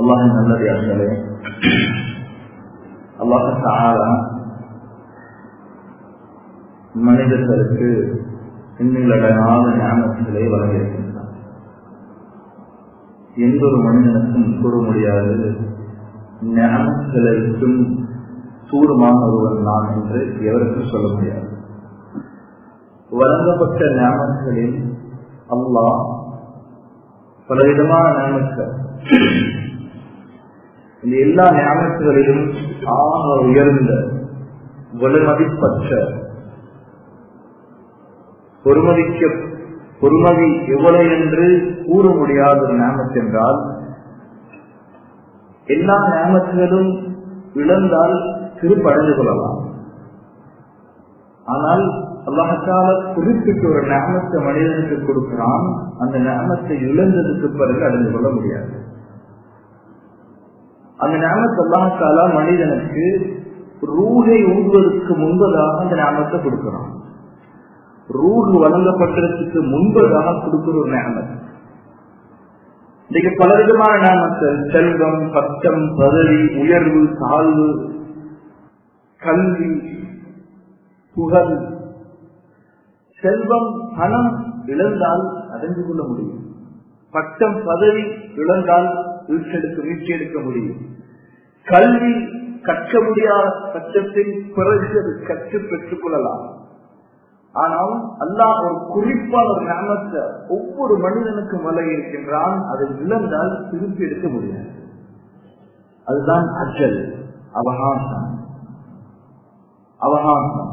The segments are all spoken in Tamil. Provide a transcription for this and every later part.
அல்லாஹின் நல்லதார்களே அல்லாஹால மனிதர்களுக்கு இன்னிலடனாத ஞானங்களை வழங்கியிருக்கின்றார் எந்த ஒரு மனிதனுக்கும் கூற முடியாது ஞானங்களுக்கும் தூரமான ஒருவன் நான் என்று எவருக்கும் சொல்ல முடியாது வழங்கப்பட்ட ஞானங்களில் அல்லாஹ் பலவிதமான ஞானங்கள் இந்த எல்லா ஞானங்களிலும் ஆக உயர்ந்த விலைமதிப்பற்ற பொறுமதிக்க பொறுமதி எவ்வளவு என்று கூற முடியாத ஒரு ஞாபகம் என்றால் எல்லா ஞாபகங்களும் இழந்தால் திருப்படைந்து கொள்ளலாம் ஆனால் அல்லாஹால குறிப்பிட்ட ஒரு ஞாபகத்தை மனிதனுக்கு கொடுக்கிறான் அந்த ஞாபகத்தை இழந்ததுக்கு பிறகு அடைந்து கொள்ள முடியாது அந்த ஞாபகத்தை அல்லாஹால மனிதனுக்கு ரூகை ஊதுவதற்கு முன்பதாக அந்த ஞாபகத்தை கொடுக்கிறான் ரூஹ் வழங்கப்பட்டதற்கு முன்பதாக கொடுக்கிற ஒரு ஞாபகம் இன்னைக்கு பலவிதமான ஞாபகங்கள் செல்வம் பட்டம் பதவி உயர்வு தாழ்வு கல்வி புகழ் செல்வம் பணம் இழந்தால் அடைந்து கொள்ள முடியும் பட்டம் பதவி இழந்தால் வீட்டெடுக்க மீட்டெடுக்க முடியும் கல்வி கற்க முடியாத பட்சத்தில் பிறகு அது கற்று பெற்றுக் கொள்ளலாம் ஆனால் அல்லாஹ் ஒரு குறிப்பான ஒரு ஞானத்தை ஒவ்வொரு மனிதனுக்கும் வலை இருக்கின்றான் அதை இழந்தால் திருப்பி எடுக்க முடியாது அதுதான் அஜல் அவகாசம் அவகாசம்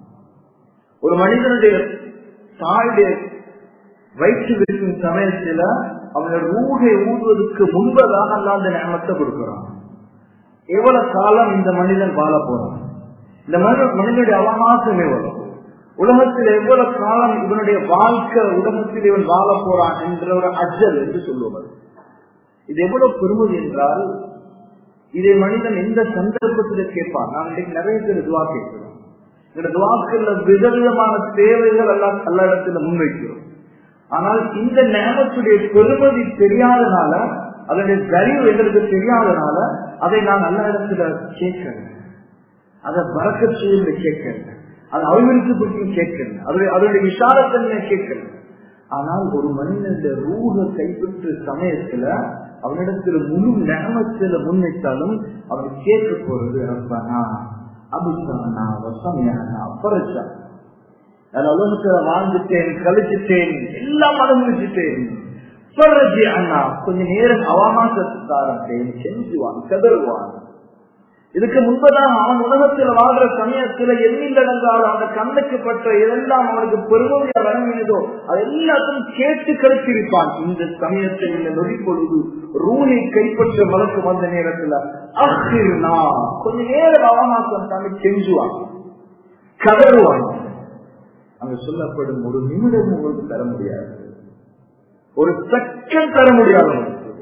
ஒரு மனிதனுடைய தாயுடைய வயிற்று இருக்கும் சமயத்துல அவனுடைய ரூகை ஊதுவதற்கு முன்பதாக அல்ல அந்த ஞானத்தை கொடுக்கிறான் எவ்வளவு காலம் இந்த மனிதன் வாழ போறான் இந்த மனிதனுடைய அவகாசம் எவ்வளவு உலகத்தில் எவ்வளவு காலம் இவனுடைய வாழ்க்கை உலகத்தில் இவன் வாழ போறான் என்ற ஒரு அஜல் என்று சொல்லுவது இது எவ்வளவு பெருமதி என்றால் இதை மனிதன் எந்த சந்தர்ப்பத்தில் கேட்பான் நான் இன்னைக்கு நிறைய பேர் துவா கேட்கிறோம் இந்த துவாக்கள்ல விதவிதமான தேவைகள் எல்லாம் எல்லா இடத்துல முன்வைக்கிறோம் ஆனால் இந்த நேரத்துடைய பெருமதி தெரியாதனால அதனுடைய கழிவு எங்களுக்கு தெரியாதனால அதை நான் நல்ல இடத்துல கேட்கிறேன் அதை பறக்க செய்ய கேட்கிறேன் அது அவிழ்த்து பற்றி கேட்கிறேன் அதனுடைய அதனுடைய விசாரத்தன்மை கேட்கிறேன் ஆனால் ஒரு மனிதனுடைய ரூக கைப்பற்று சமயத்துல அவனிடத்துல முழு நேமத்துல முன்வைத்தாலும் அவன் கேட்க போறது ரப்பனா அபுசானா வசமையானா அப்பரச்சா உலகத்துல வாழ்ந்துட்டேன் கழிச்சுட்டேன் எல்லாம் அனுபவிச்சுட்டேன் சொல்றஜி அண்ணா கொஞ்ச நேரம் அவகாசத்தாரன் செஞ்சுவான் கதறுவான் இதுக்கு முன்பதாக அவன் உலகத்தில் வாழ்ற சமயத்தில் எண்ணிலடங்காத அந்த கண்ணுக்கு பற்ற எதெல்லாம் அவனுக்கு பெருமையா வழங்கினதோ அது எல்லாத்தையும் கேட்டு கழித்திருப்பான் இந்த சமயத்தில் இந்த நொடி பொழுது ரூனை கைப்பற்ற மலக்கு வந்த நேரத்துல அஹிர்னா கொஞ்ச நேரம் அவகாசம் தானே செஞ்சுவான் கதறுவான் அங்க சொல்லப்படும் ஒரு நிமிடம் உங்களுக்கு தர முடியாது ஒரு செகண்ட் தர முடியாது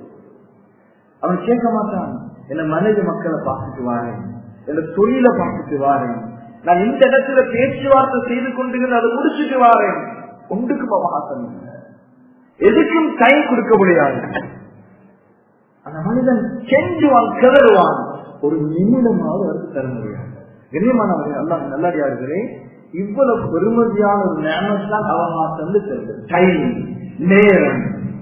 அவன் கேட்க மாட்டான் என்ன மனைவி மக்களை பார்த்துட்டு வாரேன் என்ன தொழில பார்த்துட்டு வாரேன் நான் இந்த இடத்துல பேச்சுவார்த்தை செய்து கொண்டு அதை முடிச்சுட்டு வாரேன் ஒன்றுக்கும் அவகாசம் எதுக்கும் டைம் கொடுக்க முடியாது அந்த மனிதன் செஞ்சுவான் கிளறுவான் ஒரு நிமிடமாவது அவருக்கு தர முடியாது கண்ணியமானவர்கள் நல்லா நல்லடியார்களே இவ்வளவு பெருமதியான ஒரு நேரத்தான் அவகாசம் சொல்றது டைம் நேரம்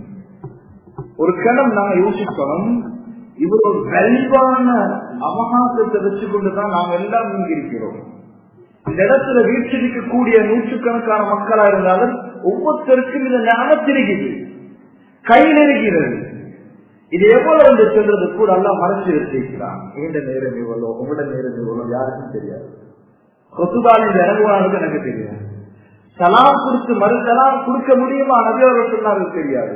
ஒரு கணம் நாங்க யோசிக்கணும் இவ்வளவு விரைவான அவகாசத்தை வச்சுக்கொண்டுதான் நாம் எல்லாம் இங்கு இருக்கிறோம் இந்த இடத்துல வீற்றிருக்கக்கூடிய நூற்றுக்கணக்கான மக்களா இருந்தாலும் ஒவ்வொருத்தருக்கும் இந்த ஞானத்திருக்குது கையில் இருக்கிறது இது எவ்வளவு என்று சொல்றது கூட எல்லாம் மறைச்சு வச்சிருக்கிறான் நீண்ட நேரம் எவ்வளோ உங்களோட நேரம் எவ்வளோ யாருக்கும் தெரியாது கொத்துபாலில் இறங்குவாருக்கு எனக்கு தெரியாது சலாம் கொடுத்து மறு சலாம் கொடுக்க முடியுமா நபியவர்கள் சொன்னார்கள் தெரியாது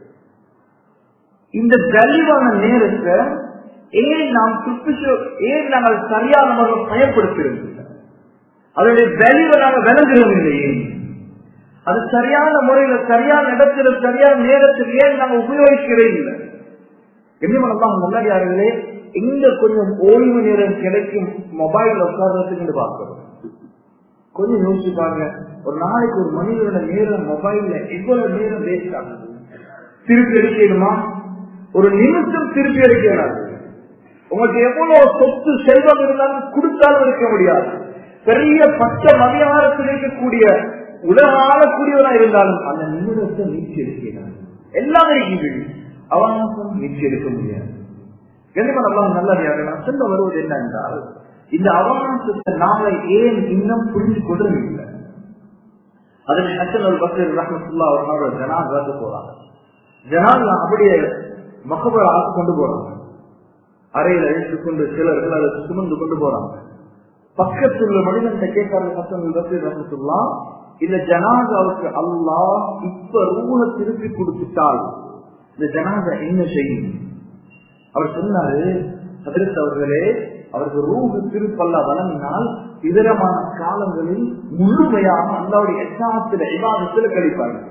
இந்த தெளிவான நேரத்தை ஏன் நாம் சுற்று ஏன் நாங்கள் சரியான முறையில் பயன்படுத்துகிறோம் அதனுடைய தெளிவை நாங்கள் விளங்குகிறோம் இல்லையே அது சரியான முறையில சரியான இடத்துல சரியான நேரத்தில் ஏன் நாங்கள் உபயோகிக்கிறே இல்லை என்ன முன்னாடியார்களே எங்க கொஞ்சம் ஓய்வு நேரம் கிடைக்கும் மொபைல் உட்கார்றதுக்கு பார்க்கிறோம் கொஞ்சம் யோசிச்சு பாருங்க ஒரு நாளைக்கு ஒரு மனிதனோட நேரம் மொபைல்ல எவ்வளவு நேரம் வேஸ்ட் ஆகுது திருப்பி அடிக்கணுமா ஒரு நிமிஷம் திருப்பி அடிக்கிறார் உங்களுக்கு எவ்வளவு சொத்து செல்வம் இருந்தாலும் கொடுத்தாலும் இருக்க முடியாது பெரிய பச்ச மதியாரத்தில் இருக்கக்கூடிய உலக ஆளக்கூடியவனா இருந்தாலும் அந்த நிமிடத்தை நீச்சி எடுக்கிறார் எல்லாம் இருக்குது அவனாசம் நீச்சி எடுக்க முடியாது கண்டிப்பாக நல்லதாக நான் சொல்ல வருவது என்ன என்றால் இந்த அவகாசத்தை நாளை ஏன் இன்னும் புரிந்து கொள்ளவில்லை அதில் ஹசன் பக்கர் ரஹமத்துல்லா அவர்களோட ஜனாதாக்கு போறாங்க ஜனாதா அப்படியே மகபர் ஆக்கு கொண்டு போறாங்க அறையில் அழைத்துக் கொண்டு சிலர்கள் அதை சுமந்து கொண்டு போறாங்க பக்கத்தில் உள்ள மனிதன் கேட்காத ஹசன் பக்கர் ரஹமத்துல்லா இந்த ஜனாதாவுக்கு அல்லாஹ் இப்ப ரூஹ திருப்பி கொடுத்துட்டால் இந்த ஜனாதா என்ன செய்யும் அவர் சொன்னாரு அதிர்த்து அவர்களே அவருக்கு ரூஹு திருப்பல்ல வழங்கினால் இதரமான காலங்களில் முழுமையாக அல்லாவுடைய எட்டாமத்தில் விவாதத்தில் கழிப்பார்கள்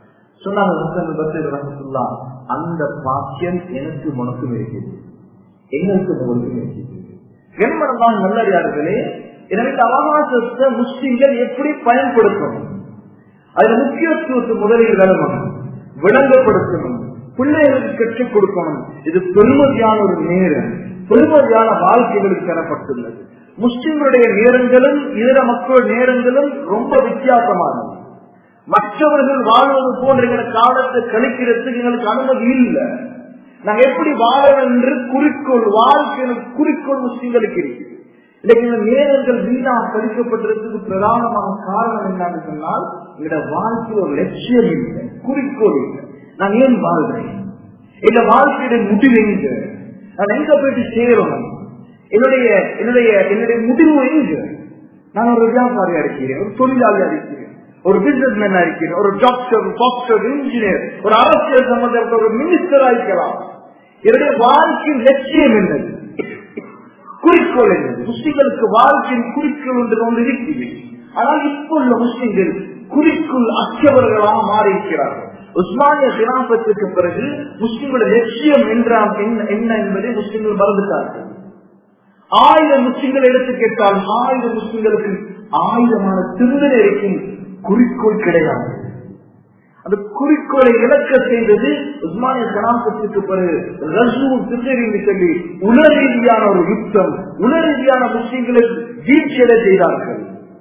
சொன்னாங்க அந்த பாக்கியம் எனக்கு உனக்கும் இருக்கிறது எங்களுக்கு உங்களுக்கும் இருக்கிறது வெண்மனதான் நல்லறியார்களே எனவே இந்த அவகாசத்தை முஸ்லிம்கள் எப்படி பயன்படுத்தணும் அதுல முக்கியத்துவத்தை முதலில் விளங்கணும் விளங்கப்படுத்தணும் பிள்ளைகளுக்கு கற்றுக் கொடுக்கணும் இது பெருமதியான ஒரு நேரம் பெருமதியான வாழ்க்கைகளுக்கு தரப்பட்டுள்ளது முஸ்லிம்களுடைய நேரங்களும் இதர மக்கள் நேரங்களும் ரொம்ப வித்தியாசமானது மற்றவர்கள் வாழ்வது போன்ற எங்களை காலத்தை கழிக்கிறதுக்கு எங்களுக்கு அனுமதி இல்லை நாங்க எப்படி வாழணும் என்று குறிக்கோள் வாழ்க்கையில் குறிக்கோள் முஸ்லிம்களுக்கு இருக்கு இன்னைக்கு இந்த நேரங்கள் வீணா கழிக்கப்பட்டிருக்கிறதுக்கு பிரதானமான காரணம் என்னன்னு சொன்னால் எங்களோட வாழ்க்கையில் ஒரு லட்சியம் இல்லை குறிக்கோள் இல்லை நான் ஏன் வாழ்றேன் இந்த வாழ்க்கையுடைய முடிவு எங்க நான் எங்க போயிட்டு சேரணும் என்னுடைய என்னுடைய என்னுடைய முடிவு எங்க நான் ஒரு வியாபாரியா இருக்கிறேன் ஒரு தொழிலாளியா இருக்கிறேன் ஒரு பிசினஸ் மேனா இருக்கிறேன் ஒரு டாக்டர் டாக்டர் இன்ஜினியர் ஒரு அரசியல் சம்பந்தப்பட்ட ஒரு மினிஸ்டரா இருக்கலாம் என்னுடைய வாழ்க்கையின் லட்சியம் என்னது குறிக்கோள் என்னது முஸ்லிம்களுக்கு வாழ்க்கையின் குறிக்கோள் என்று ஒன்று இருக்கிறது ஆனால் இப்போ உள்ள முஸ்லிம்கள் குறிக்கோள் அற்றவர்களாக மாறி இருக்கிறார்கள் உஸ்மானிய சிலாபத்துக்கு பிறகு முஸ்லிம்களோட லட்சியம் என்றால் என்ன என்பதை முஸ்லிம்கள் மறந்துட்டார்கள் ஆயிரம் முஸ்லிம்கள் எடுத்து கேட்டால் ஆயிரம் முஸ்லிம்களுக்கு ஆயிரமான சிந்தனை இருக்கும் குறிக்கோள் கிடையாது அந்த குறிக்கோளை இழக்க செய்தது உஸ்மானிய கலாபத்துக்கு பிறகு ரசூ சிந்தனை சொல்லி உல ரீதியான ஒரு யுத்தம் உல ரீதியான முஸ்லிம்களை வீழ்ச்சியடை செய்தார்கள்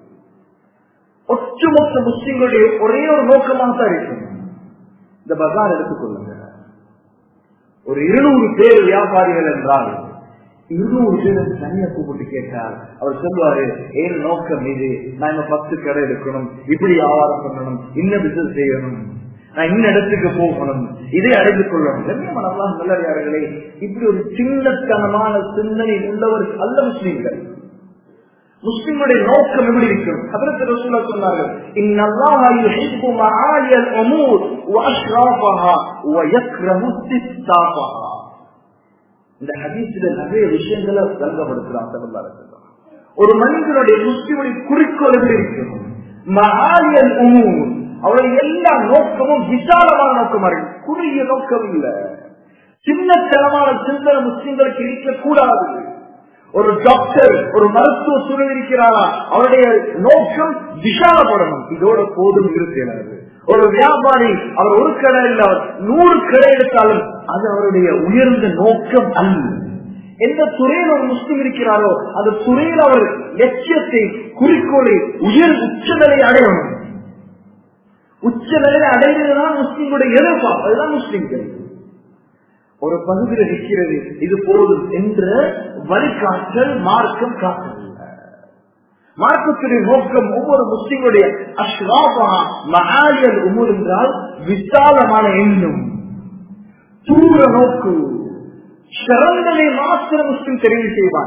ஒட்டுமொத்த முஸ்லிம்களுடைய ஒரே ஒரு நோக்கமாக தான் இருக்கும் இந்த பஜார் எடுத்துக்கொள்ளுங்க ஒரு இருநூறு பேர் வியாபாரிகள் என்றால் இருநூறு பேர் தனியா கூப்பிட்டு கேட்டார் அவர் சொல்லுவாரு ஏன் நோக்கம் இது நான் இந்த பத்து கடை எடுக்கணும் இப்படி வியாபாரம் பண்ணணும் இன்ன பிசினஸ் செய்யணும் நான் இன்ன இடத்துக்கு போகணும் இதை அடைந்து கொள்ளணும் கண்ணியமானவர்களாம் நல்லடியார்களே இப்படி ஒரு சின்னத்தனமான சிந்தனை உள்ளவர் அல்ல முஸ்லீம்கள் முஸ்லிமுடைய நோக்கம் எப்படி இருக்கும் அதற்கு ரசூலா சொன்னார்கள் இன்னல்லாஹ யுஹிப்பு மஆலியல் உமூர் வஅஷ்ராஃபஹா வயக்ரஹு இஸ்திஃபாஃபஹா இந்த ஹதீஸ்ல நிறைய விஷயங்களை விளங்கப்படுத்துறான் ஸல்லல்லாஹு அலைஹி வஸல்லம் ஒரு மனிதனுடைய முஸ்லிமுடைய குறிக்கோள் எப்படி இருக்கும் மஆலியல் உமூர் அவருடைய எல்லா நோக்கமும் விசாலமான நோக்கமா இருக்கு குறுகிய நோக்கம் இல்ல சின்னத்தனமான சிந்தனை முஸ்லிம்களுக்கு இருக்கக்கூடாது ஒரு டாக்டர் ஒரு மருத்துவ சூழல் இருக்கிறாரா அவருடைய நோக்கம் விசாலப்படணும் இதோட போதும் இருக்கிறாரு ஒரு வியாபாரி அவர் ஒரு கடை இல்ல அவர் நூறு கடை எடுத்தாலும் அது அவருடைய உயர்ந்த நோக்கம் அல்ல எந்த துறையில் ஒரு முஸ்லிம் இருக்கிறாரோ அந்த துறையில் அவர் லட்சியத்தை குறிக்கோளை உயர் உச்சநிலை அடையணும் உச்ச நிலையை அடைவதுதான் முஸ்லிம்களுடைய எதிர்பார்ப்பு அதுதான் முஸ்லிம்கள் ஒரு பகுதியில் நிற்கிறது இது போதும் என்ற வழிகாட்டல் மார்க்கம் காட்டவில்லை மார்க்கத்துடைய நோக்கம் ஒவ்வொரு முஸ்லிம்களுடைய அஷ்ராபா மகாலியல் உமர் என்றால் விசாலமான எண்ணம் தூர நோக்கு சிறந்தனை மாத்திர முஸ்லிம் தெரிவு செய்வான்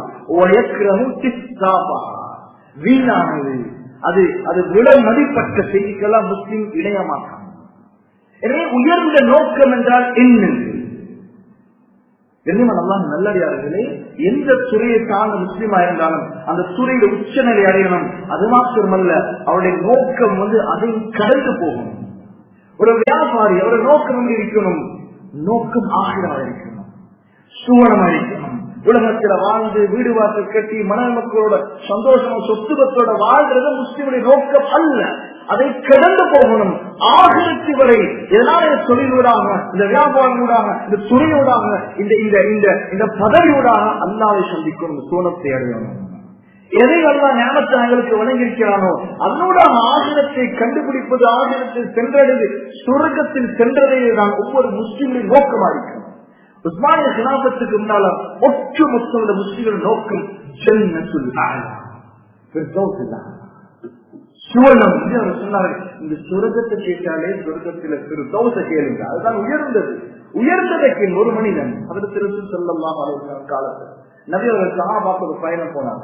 வீணானது அது அது விட மதிப்பட்ட செய்திக்கெல்லாம் முஸ்லிம் இணையமாட்டான் எனவே உயர்ந்த நோக்கம் என்றால் என்ன கண்ணியமான நல்லடியார்களே எந்த துறையை சார்ந்த முஸ்லீமா இருந்தாலும் அந்த துறையில உச்சநிலை அடையணும் அது மாத்திரமல்ல அவருடைய நோக்கம் வந்து அதை கடந்து போகும் ஒரு வியாபாரி அவருடைய நோக்கம் வந்து இருக்கணும் நோக்கம் ஆகிரமா இருக்கணும் சுவனமா இருக்கணும் உலகத்துல வாழ்ந்து வீடு வாசல் கட்டி மன மக்களோட சந்தோஷமா சொத்துவத்தோட வாழ்றது முஸ்லீமுடைய நோக்கம் அல்ல அதை கடந்து போகணும் ஆகிரத்து வரை எதனால தொழிலூடாக இந்த வியாபாரங்களூடாக இந்த துறையூடாக இந்த இந்த இந்த இந்த பதவியூடாக அல்லாவை சந்திக்கணும் சோனத்தை அடையணும் எதை அல்லா ஞானத்தை எங்களுக்கு வழங்கியிருக்கிறானோ அதனோட ஆகிரத்தை கண்டுபிடிப்பது ஆகிரத்தை சென்றடைந்து சுரகத்தில் சென்றதே தான் ஒவ்வொரு முஸ்லிம்களின் நோக்கமா இருக்கிறது உஸ்மானிய சிலாபத்துக்கு முன்னால ஒற்று மொத்த முஸ்லிம்கள் நோக்கம் சுவனம் அவர் சொன்னார்கள் இந்த சுரகத்தை கேட்டாலே சுரகத்தில திரு தோச கேளுங்க அதுதான் உயர்ந்தது உயர்ந்ததற்கு ஒரு மனிதன் அவர் திருச்சி சொல்லலாம் காலத்தில் நபி அவர்கள் சகாபாக்கு ஒரு பயணம் போனாங்க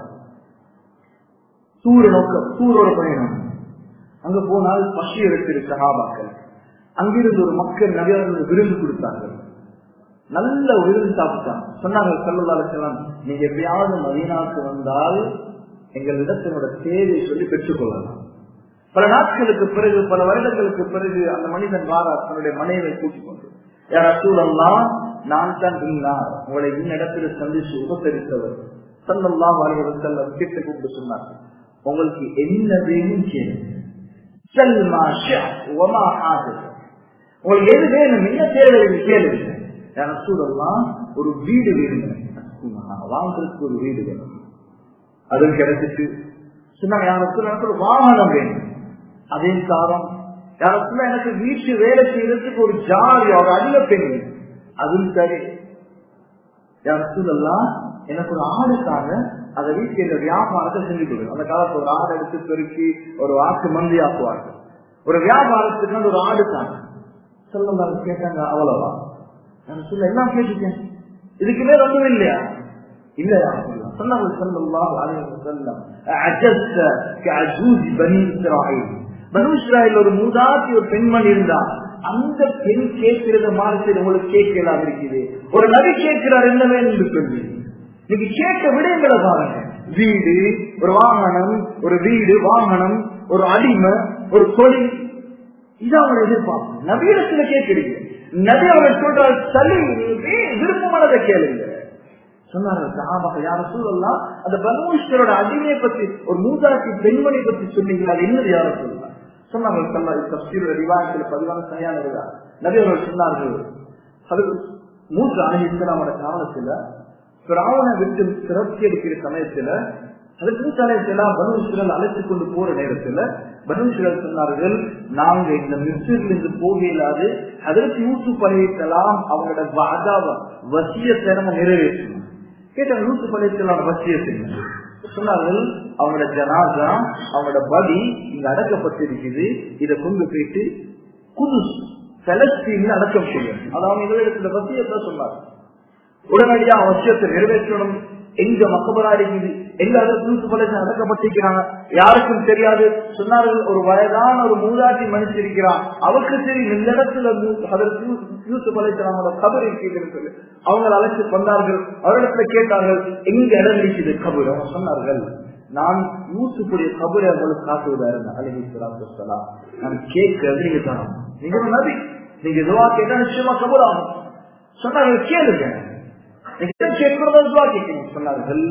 சூரிய நோக்கம் சூரோட பயணம் அங்க போனால் பசி எடுத்திரு சகாபாக்கள் அங்கிருந்து ஒரு மக்கள் நபி அவர்கள் விருந்து கொடுத்தார்கள் நல்ல விருந்து சாப்பிட்டாங்க சொன்னாங்க சொல்லலாம் நீங்க எப்பயாவது மதியனாக்கு வந்தால் எங்களிடத்தினோட தேவை சொல்லி பெற்றுக்கொள்ளலாம் பல நாட்களுக்கு பிறகு பல வருடங்களுக்கு பிறகு அந்த மனிதன் வாரா தன்னுடைய மனைவியை கூட்டிக் கொண்டு யார் அசூலெல்லாம் நான் தான் இருந்தார் உங்களை இன்னிடத்தில் சந்திச்சு உபசரித்தவர் சல்லல்லாம் வாழ்வது செல்ல கிட்ட கூப்பிட்டு சொன்னார் உங்களுக்கு என்ன வேணும் கேளுங்க உங்களுக்கு எது வேணும் என்ன தேவை கேளுங்க யார் அசூலெல்லாம் ஒரு வீடு வேணும் வாங்குறதுக்கு ஒரு வீடு வேணும் அது கிடைச்சிட்டு சொன்னாங்க யாருக்கு எனக்கு ஒரு வாகனம் வேணும் அதே காரம் யாருக்குள்ள எனக்கு வீட்டு வேலை செய்யறதுக்கு ஒரு ஜாலி ஒரு அடில பெண் அதுவும் சரி யாருக்குலாம் எனக்கு ஒரு ஆடு தாங்க அதை வீட்டுல இந்த வியாபாரத்தை செஞ்சு கொடுக்கும் அந்த காலத்துல ஒரு ஆடு எடுத்து பெருக்கி ஒரு வாக்கு மந்தி ஆக்குவார்கள் ஒரு வியாபாரத்துக்கு ஒரு ஆடு தாங்க சொல்ல கேட்டாங்க அவ்வளவா நான் சொல்ல எல்லாம் கேட்டுட்டேன் இதுக்குமே ரொம்ப இல்லையா இல்லையா சொன்னாங்க சொல்லலாம் அலைவ செல்லம் அஜஸ்த கஜூஜ் பனி இஸ்ராயில் பனு இஸ்ராயில் ஒரு மூதாத்தி ஒரு பெண்மணி இருந்தா அந்த பெண் கேட்கிறத மாதிரி உங்களுக்கு கேட்கலாம் இருக்குது ஒரு நபி கேட்கிறார் என்ன வேணும் என்று சொல்லி நீங்க கேட்க விடயங்களை பாருங்க வீடு ஒரு வாகனம் ஒரு வீடு வாகனம் ஒரு அடிமை ஒரு தொழில் இது அவங்க எதிர்பார்ப்பு நவீனத்துல கேட்கிறீங்க நபி அவர்கள் சொல்றார் சளி விருப்பமானதை கேளுங்க சொன்னார்கள் யார சூழல்லாம் அந்த பரமேஸ்வரோட அடிமையை பத்தி ஒரு மூதாட்டி பெண்மணி பத்தி சொன்னீங்க அது என்னது யார சொல்லலாம் சொன்னார்கள் சொன்னார் தப்சீரோட விவாதத்தில் பதிவான சரியானதுதான் நபி அவர்கள் சொன்னார்கள் அது மூன்று அணி இஸ்லாமோட காலத்துல பிராவண விட்டு சிறப்பு எடுக்கிற சமயத்துல அதுக்கு தலையெல்லாம் பனுஷர்கள் அழைத்துக் கொண்டு போற நேரத்துல பனுஷர்கள் சொன்னார்கள் நாங்க இந்த மிஸ்ரிலிருந்து போக இல்லாது அதற்கு யூசுப் பழையத்தெல்லாம் அவங்களோட வாதாவ வசியத்தை நம்ம நிறைவேற்றணும் கேட்டாங்க யூசுப் பழையத்தெல்லாம் வசியத்தை சொன்னார்கள் அவங்களோட ஜனாசா அவங்களோட பலி இங்க அடக்கப்பட்டிருக்குது இதை கொண்டு போயிட்டு புது செலஸ்டீன்ல அடக்கம் செய்யும் அதாவது எங்களிடத்துல வசியத்தை சொன்னார் உடனடியா அவசியத்தை நிறைவேற்றணும் எங்க மக்கபரா இருக்குது எங்க அதற்கு அடக்கப்பட்டிருக்கிறாங்க யாருக்கும் தெரியாது சொன்னார்கள் ஒரு வயதான ஒரு மூதாட்டி மனுஷன் இருக்கிறான் அவருக்கு தெரியும் இந்த இடத்துல அதற்கு யூசுப் அலைத்தலாமோட கபர் இருக்கிறது சொல்லி அவங்க அழைத்து வந்தார்கள் அவரிடத்துல கேட்டார்கள் எங்க இடம் இருக்குது கபர் அவங்க சொன்னார்கள் நான் யூசுப்புடைய கபரை அவங்களுக்கு காட்டுவதா அலஹி சலாத்துலாம் நான் கேட்கறது நீங்க தான் நீங்க ஒரு நபி நீங்க எதுவா கேட்டா நிச்சயமா கபர் ஆகும் சொன்னார்கள் கேளுங்க சொன்னார்கள்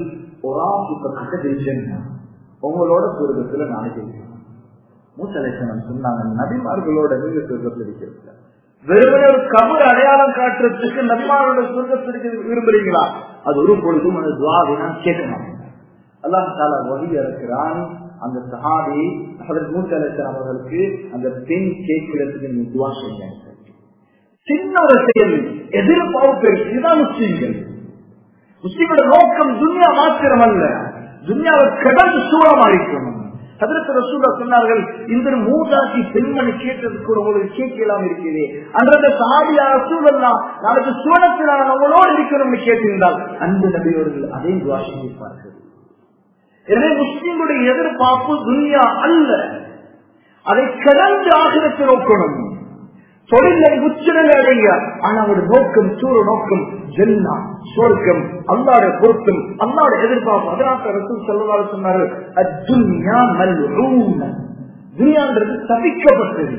உங்களோட சொர்க்கத்துல நான் ஜெயிக்கிறேன் மூத்தலேசனம் சொன்னாங்க நபிமார்களோட நீங்க சொர்க்கத்தில் இருக்கிறது வெறுமனே ஒரு கபர் அடையாளம் காட்டுறதுக்கு நபிமாரோட சொர்க்கத்திற்கு விரும்புறீங்களா அது ஒரு பொழுதும் அந்த துவாவினா கேட்க மாட்டேன் அல்லாஹ் தாலா வகி இருக்கிறான் அந்த சஹாபி மூத்தலேசன் அவர்களுக்கு அந்த பெண் கேட்கிறதுக்கு நீ துவா செய்ய சின்ன ஒரு செயல் எதிர்பார்ப்பு இதுதான் முஸ்லீம்கள் முஸ்லீமோட நோக்கம் துன்யா மாத்திரம் அல்ல துன்யாவை கடந்து சூழமா இருக்கணும் அதற்கு ரசூலா சொன்னார்கள் இந்த மூதாட்டி பெண்மணி கேட்டது கூட உங்களுக்கு கேட்கலாம் இருக்கிறது அன்றைய சாதியா ரசூலெல்லாம் நாளைக்கு சூழத்தில் நான் அவங்களோடு இருக்கணும்னு கேட்டிருந்தால் அன்பு நபியோர்கள் அதே வாசிப்பார்கள் எனவே முஸ்லீம்களுடைய எதிர்பார்ப்பு துன்யா அல்ல அதை கடந்து ஆகிரத்தை நோக்கணும் தொழிலை உச்சநிலை அடைங்க ஆனா அவருடைய நோக்கம் சூர நோக்கம் ஜென்னா சொர்க்கம் அல்லாட பொருத்தம் அல்லாட எதிர்பார்ப்பு அதனால ரசூல் செல்வதால் சொன்னாரு அத்துன்யா மல்ஊன துனியான்றது தவிக்கப்பட்டது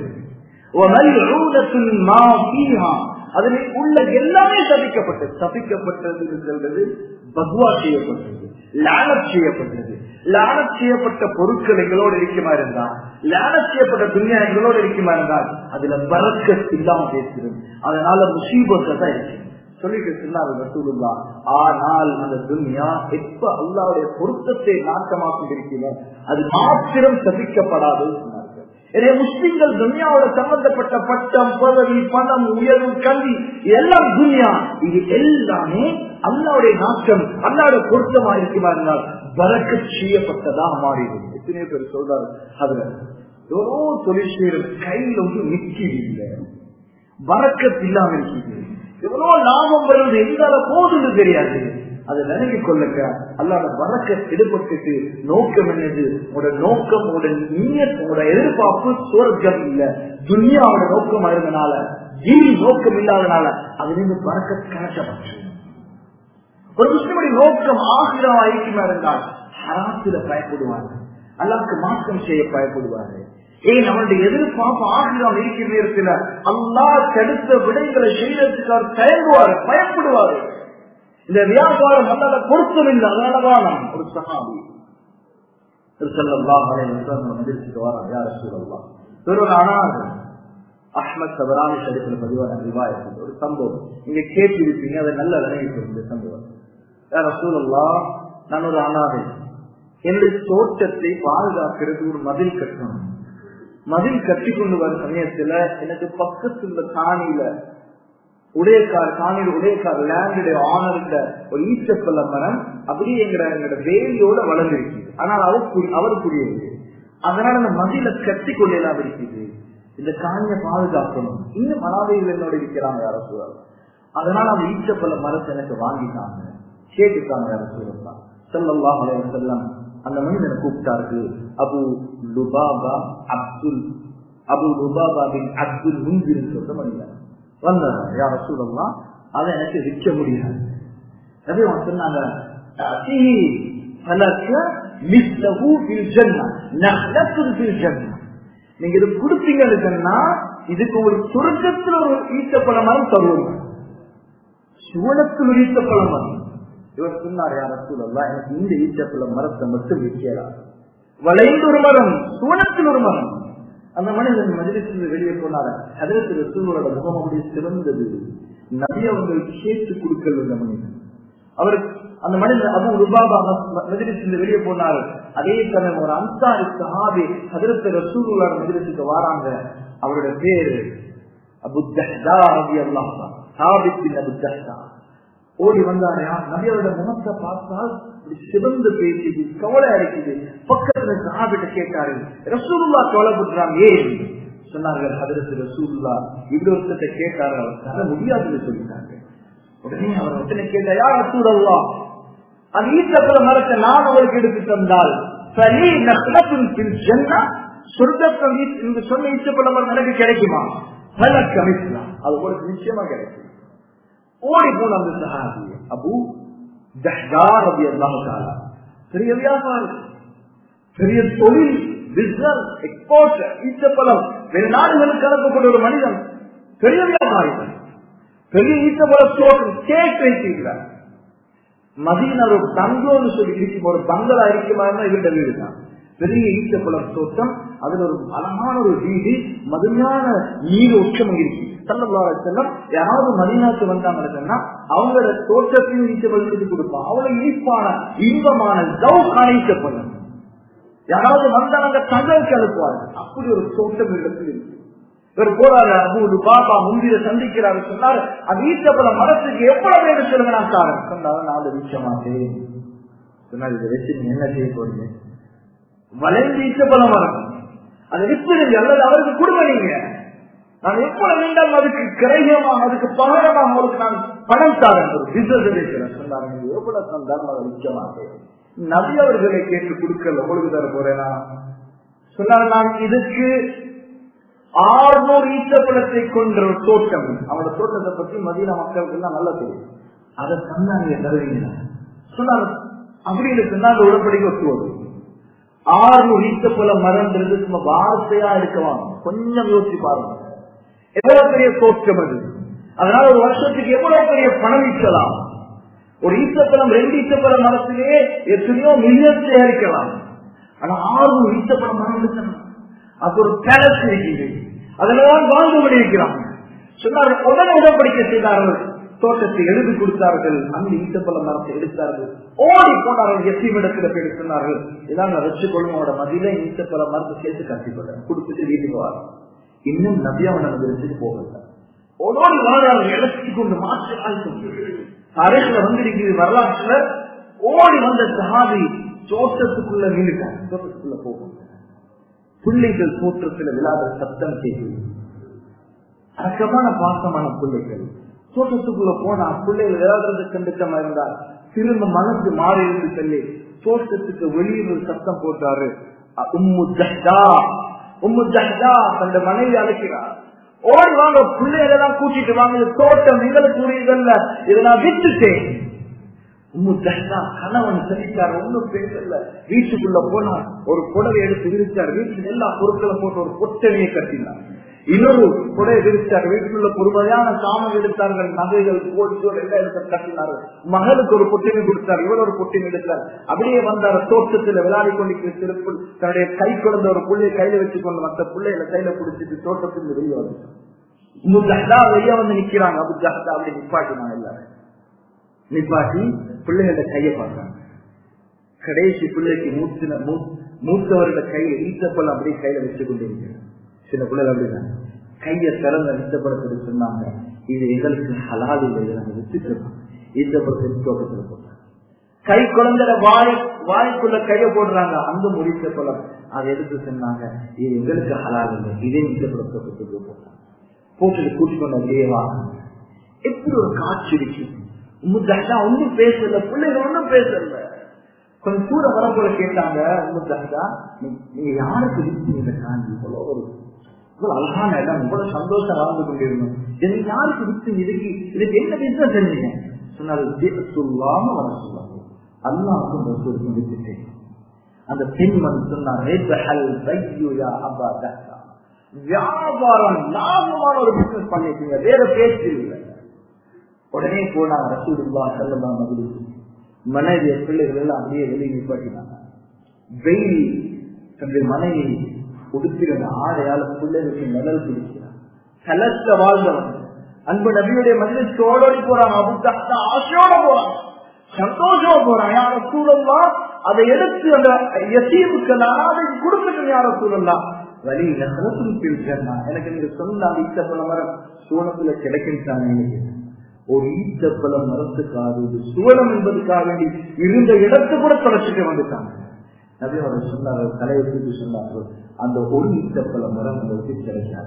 அதில் உள்ள எல்லாமே தவிக்கப்பட்டது தவிக்கப்பட்டது சொல்றது பகுவா செய்யப்பட்டது லானத் செய்யப்பட்டது லானத் செய்யப்பட்ட பொருட்கள் எங்களோடு இருக்குமா இருந்தா லேனத் செய்யப்பட்ட துன்யா எங்களோட இருக்குமா இருந்தால் அதுல பறக்க இல்லாம பேசுறது அதனால முசீபத்தை தான் இருக்கு சொல்லிட்டு சொன்னார் ரசூலுல்லா ஆனால் அந்த துன்யா எப்ப அல்லாவுடைய பொருத்தத்தை நாட்டமாக்கி இருக்கிறோம் அது மாத்திரம் சபிக்கப்படாது சொன்னார்கள் எனவே முஸ்லிம்கள் துன்யாவோட சம்பந்தப்பட்ட பட்டம் பதவி பணம் உயர்வு கல்வி எல்லாம் துன்யா இது எல்லாமே அல்லாவுடைய நாட்டம் அல்லாவுடைய பொருத்தமா இருக்குமா இருந்தால் பறக்க செய்யப்பட்டதாக மாறிடும் எத்தனையோ பேர் சொல்றாரு அதுல எவ்வளோ தொழில் செய்யற கையில் ஒன்று நிற்கிறது இல்லை வரக்கத்து இல்லாம இருக்குது எவ்வளவு லாபம் வருவது எங்கால போதுன்னு தெரியாது அதை நினைவு கொள்ளுங்க அல்லாத வரக்க எடுபட்டுட்டு நோக்கம் என்னது உங்களோட நோக்கம் உங்களோட நீய உங்களோட எதிர்பார்ப்பு சுவர்க்கம் இல்ல துன்யாவோட நோக்கமா இருந்தனால ஜீவி நோக்கம் இல்லாதனால அது நீங்க வரக்க கணக்கப்பட்டு ஒரு முஸ்லிமுடைய நோக்கம் ஆகிரமா இருக்குமா இருந்தால் ஹராத்தில பயப்படுவாங்க அல்லாவுக்கு மாற்றம் செய்ய பயப்படுவாரு ஏன் அவனுடைய எதிர்பார்ப்பு ஆகிரம் இருக்கிற நேரத்தில் அல்லா தடுத்த விடைகளை செய்யறதுக்கு அவர் தயங்குவார் பயப்படுவாரு இந்த வியாபாரம் அல்லாத பொருத்தம் இல்லை அதனாலதான் நாம் ஒரு சகாபி அஹ்மத் சபராமி ஷரீஃபில் பதிவான ரிவாயத்தில் ஒரு சம்பவம் நீங்க கேட்டிருப்பீங்க அதை நல்ல விளைவிக்கும் இந்த சம்பவம் ரசூலல்லா நான் ஒரு அனாதை என்னுடைய தோட்டத்தை பாதுகாக்கிறது ஒரு மதில் கட்டணும் மதில் கட்டி கொண்டு வர சமயத்துல எனக்கு பக்கத்துல காணியில உடையக்கார் காணியில் உடையக்கார் லேண்டுடைய ஆனர்ல ஒரு ஈச்சப்பல்ல மரம் அப்படியே எங்கட எங்கட வேலியோட வளர்ந்துருக்கு ஆனால் அவர் அவருக்குரியது அதனால அந்த மதில கட்டி கொள்ளலாம் இருக்குது இந்த காணியை பாதுகாக்கணும் இன்னும் மனாதைகள் என்னோட இருக்கிறாங்க யார சூழல் அதனால அந்த ஈச்சப்பல்ல மரத்தை எனக்கு வாங்கிட்டாங்க கேட்டுட்டாங்க யார சூழல் செல்லல்லா அலைய செல்லம் அந்த மனிதனை கூப்பிட்டார்கள் Abu Lubaba Abdul Abu Lubaba bin Abdul முன்பின் சொல்ற மனிதன் வந்தாங்க யார சூழல்லாம் அதை எனக்கு விற்க முடியாது அதே சொன்னாங்க நீங்க இது கொடுத்தீங்கன்னு சொன்னா இதுக்கு ஒரு சுருக்கத்துல ஒரு ஈட்டப்பட மரம் தருவோம் சுவனத்தில் ஒரு ஈட்டப்பட மரம் இவர் சொன்னார் யார சூழல்லா எனக்கு இந்த ஈட்டப்பட மரத்தை மட்டும் விற்கலாம் வளைந்து ஒரு மரம் சுவனத்தில் ஒரு மரம் அந்த மனிதன் மதிலிருந்து வெளியே போனார அதற்கு சூழலோட முகம் அப்படி சிறந்தது நபி அவர்கள் கேட்டு கொடுக்கல இந்த மனிதன் அவர் அந்த மனிதன் அபு ருபாபா மதிலிருந்து வெளியே போனார் அதே சமயம் ஒரு அன்சாரி சஹாபி அதற்கு ரசூலோட மதிலத்துக்கு வராங்க அவருடைய பேரு அபு ஜஹ்தா ரபி அல்லாஹ் சாபித்தின் அபு ஜஹ்தா ஓடி வந்தாரா நபியோட முகத்தை பார்த்தால் சிவந்து பேசுது கவலை அடிக்குது பக்கத்துல சாபிட்ட கேட்டாரு ரசூலுல்லா கவலைப்படுறாங்க ஏன் சொன்னார்கள் அதற்கு ரசூல்லா இவ்வளவு கேட்டாரு அவர் தர முடியாதுன்னு சொல்லிட்டாங்க உடனே அவர் உடனே கேட்டா யார் ரசூலல்லா அந்த ஈட்டத்துல மரத்தை நான் அவருக்கு எடுத்து தந்தால் சரி நகலத்தின் ஜன்னா சொர்க்கத்தில் இந்த சொன்ன ஈச்சப்பட மரம் எனக்கு கிடைக்குமா பல கமிஷனா அது உங்களுக்கு நிச்சயமா கிடைக்கும் ஓடி போன அந்த சஹாபி அபு ஜஹ்தார் ரபி அல்லாஹ் பெரிய வியாபாரம் பெரிய தொழில் பிசினஸ் எக்ஸ்போர்ட் ஈச்சப்பழம் வெளிநாடுகளுக்கு அனுப்பப்பட்ட ஒரு மனிதன் பெரிய வியாபாரிகள் பெரிய ஈச்சப்பழ தோட்டம் கேக் வைத்திருக்கிறார் மதியனர் ஒரு தங்கோன்னு சொல்லி இருக்கும் ஒரு பங்களா இருக்குமா இவருடைய வீடு தான் பெரிய ஈச்சப்பழம் தோட்டம் அதுல ஒரு அழகான ஒரு வீடு மதுமையான நீர் உச்சம் இருக்கு செல்லம் யாராவது மதினாக்கு வந்தாங்க சொன்னா அவங்களோட தோட்டத்தையும் ஈச்சப்பழத்துக்கு கொடுப்பான் அவ்வளவு இனிப்பான இன்பமான கவு காணிக்கப்படும் யாராவது வந்தாங்க தங்களுக்கு அனுப்புவார் அப்படி ஒரு தோட்டம் இடத்தில் இருக்கு இவர் போறாரு அபூடு பாபா முந்திர சந்திக்கிறாரு சொன்னாரு அது ஈச்சப்பழ மரத்துக்கு எவ்வளவு வேணும் சொல்லுங்க நான் காரணம் சொன்னாரு நாலு விஷயமாட்டேன் சொன்னாரு இதை வச்சு நீங்க என்ன செய்ய போறீங்க வளைந்து ஈச்சப்பழ மரம் அதை வித்துடுங்க அல்லது அவருக்கு கொடுங்க நீங்க நான் எவ்வளவு வேண்டாம் அதுக்கு கிரகமாக அதுக்கு பகரமாக அவருக்கு நான் பணம் தாரேன் ஒரு பிசினஸ் சொன்னாரு நீங்க எவ்வளவு தந்தாலும் அதை விற்க மாட்டேன் நபி அவர்களை கேட்டு கொடுக்கல உங்களுக்கு தர போறேனா சொன்னார் நான் இதுக்கு ஆறுநூறு ஈச்சப்பழத்தை கொன்ற ஒரு தோட்டம் அவனோட தோட்டத்தை பத்தி மதிய மக்களுக்கு எல்லாம் நல்லா தெரியும் அதை தந்தா நீங்க தருவீங்க சொன்னார் அப்படின்னு சொன்னா அந்த உடன்படிக்கை ஒத்துவது ஆறுநூறு ஈச்சப்பழம் மரம்ன்றது சும்மா வார்த்தையா இருக்கலாம் கொஞ்சம் யோசிச்சு பாருங்க எவ்வளவு பெரிய தோற்றம் அது அதனால ஒரு வருஷத்துக்கு எவ்வளவு பெரிய பணம் ஈட்டலாம் ஒரு ஈச்சப்பழம் ரெண்டு ஈச்சப்பழம் மரத்திலே எத்தனையோ மில்லியன் தயாரிக்கலாம் ஆனா ஆறு ஈச்சப்பழம் மரம் அது ஒரு பேலஸ் இருக்குது அதெல்லாம் வாழ்ந்து கொண்டிருக்கிறாங்க சொன்னார்கள் உடனே உடன்படிக்க செய்தார்கள் தோட்டத்தை எழுதி கொடுத்தார்கள் அந்த ஈட்டப்பழ மரத்தை எடுத்தார்கள் ஓடி போனார்கள் எத்தீவிடத்துல போய் சொன்னார்கள் இதான் நான் வச்சுக்கொள்ளும் அவனோட மதியில ஈட்டப்பழ மரத்தை சேர்த்து கட்டிப்பட்டேன் கொடுத்துட்டு வீட்டுக்கு வர இன்னும் நபி அவனை வச்சுட்டு போகல ஓடோடி வாழ்றார்கள் இழச்சி கொண்டு மாற்றி அறைகளை வந்திருக்கிறது வரலாற்றுல ஓடி வந்த சஹாபி தோட்டத்துக்குள்ள நின்றுட்டாங்க தோட்டத்துக்குள்ள போகும் பிள்ளைகள் தோற்றத்துல விழாத சத்தம் கேட்குது அடக்கமான பாசமான பிள்ளைகள் தோட்டத்துக்குள்ள போனா பிள்ளைகள் விளையாடுறது கண்டுக்கமா இருந்தா திரும்ப மனசு மாறி இருந்து சொல்லி தோட்டத்துக்கு வெளியே சத்தம் போட்டாரு உம்மு ஜஹ்தா உம்மு ஜஹ்தா தந்த மனைவி அழைக்கிறார் ஓடி வாங்க பிள்ளைகளெல்லாம் கூட்டிட்டு வாங்க தோட்டம் எங்களுக்கு உரியதல்ல இதை நான் விட்டுட்டேன் கணவன் சரிச்சார் ஒன்னும் பேசல வீட்டுக்குள்ள போனா ஒரு புடவை எடுத்து விரிச்சார் வீட்டுல எல்லா பொருட்களை போட்டு ஒரு பொட்டனையை கட்டினார் இன்னொரு புடவை விரிச்சார் வீட்டுக்குள்ள பொறுமையான சாமம் எடுத்தார்கள் நகைகள் போட்டு எல்லாம் எடுத்து கட்டினார்கள் மகளுக்கு ஒரு பொட்டினை கொடுத்தார் இவர் ஒரு பொட்டினை எடுத்தார் அப்படியே வந்தார் தோட்டத்துல விளையாடி கொண்டிருக்கிற சிறப்பு தன்னுடைய கை குழந்த ஒரு புள்ளைய கையில வச்சுக்கொண்டு மற்ற பிள்ளைகளை கையில பிடிச்சிட்டு தோட்டத்தில் வெளியே வந்து வெளியே வந்து நிக்கிறாங்க அபு ஜஹ்தா அப்படி நிப்பாட்டினாங்க எல்லாரும் நிப்பாட்டி பிள்ளைகளோட கைய பார்த்தாங்க கடைசி பிள்ளைக்கு மூத்தின மூத்தவரோட கையை ஈத்தப்பழம் அப்படியே கையில வச்சு கொண்டிருக்கிறார் சில பிள்ளைகள் அப்படிதான் கைய திறந்த ஈத்தப்பழத்தை சொன்னாங்க இது எங்களுக்கு ஹலால் இல்லை இதை நாங்க வச்சுக்கிறோம் ஈத்தப்பழத்தை தோட்டத்துல போட்டாங்க கை குழந்தைல வாய் வாய்க்குள்ள கைய போடுறாங்க அந்த முடித்த பழம் அதை எடுத்து சொன்னாங்க இது எங்களுக்கு ஹலால் இல்லை இதே ஈத்தப்பழத்தை போட்டாங்க போட்டு கூட்டிக் கொண்ட தேவா எப்படி ஒரு காட்சி இருக்கு உமுத்தா ஒன்னும் பேசல பிள்ளைகள் ஒன்னும் பேசல கொஞ்சம் கூட வரப்போல கேட்டாங்க உமுத்தா நீங்க யாருக்கு வித்தீங்க காஞ்சி இவ்வளவு ஒரு இவ்வளவு அழகான இடம் இவ்வளவு சந்தோஷம் வாழ்ந்து கொண்டிருந்தோம் இது யாருக்கு வித்து இதுக்கு இதுக்கு என்ன பிசினஸ் செஞ்சீங்க சொன்னாரு சொல்லாம வர சொல்லாங்க அல்லாவுக்கும் ரசூலுக்கும் வித்துட்டேன் அந்த பெண்மண் சொன்னார் வியாபாரம் லாபமான ஒரு பிசினஸ் பண்ணிட்டீங்க வேற பேச்சு இல்லை உடனே போனாங்க ரசூலுல்லா செல்லலாம் மகிழ்ச்சி மனைவி பிள்ளைகள் எல்லாம் அப்படியே வெளியே நிப்பாட்டினாங்க வெயில் தன்னுடைய மனைவி உடுத்திருந்த ஆடையால பிள்ளைகளுக்கு நிழல் பிடிக்கிறார் கலத்த வாழ்ந்தவன் அன்பு நபியுடைய மனிதன் சோழோடி போறாங்க அபுத்தா ஆசையோட போறாங்க சந்தோஷமா போறாங்க யார சூழல்லாம் அதை எடுத்து அந்த எசீவுக்கு நாளை கொடுத்துட்டு யார சூழல்லாம் வழி நகரத்தும் பிரிச்சா எனக்கு நீங்க சொன்ன இத்தப்பல மரம் சூழத்துல கிடைக்கின்றாங்க ஒரு ஈத்தப்பல மரத்துக்காக சுவனம் என்பதுக்காக வேண்டி இருந்த இடத்தை கூட தொலைச்சிட்டு வந்துட்டாங்க நபி அவர் சொன்னார்கள் தலையை தூக்கி சொன்னார்கள் அந்த ஒரு ஈத்தப்பல மரம் உங்களுக்கு கிடைக்காது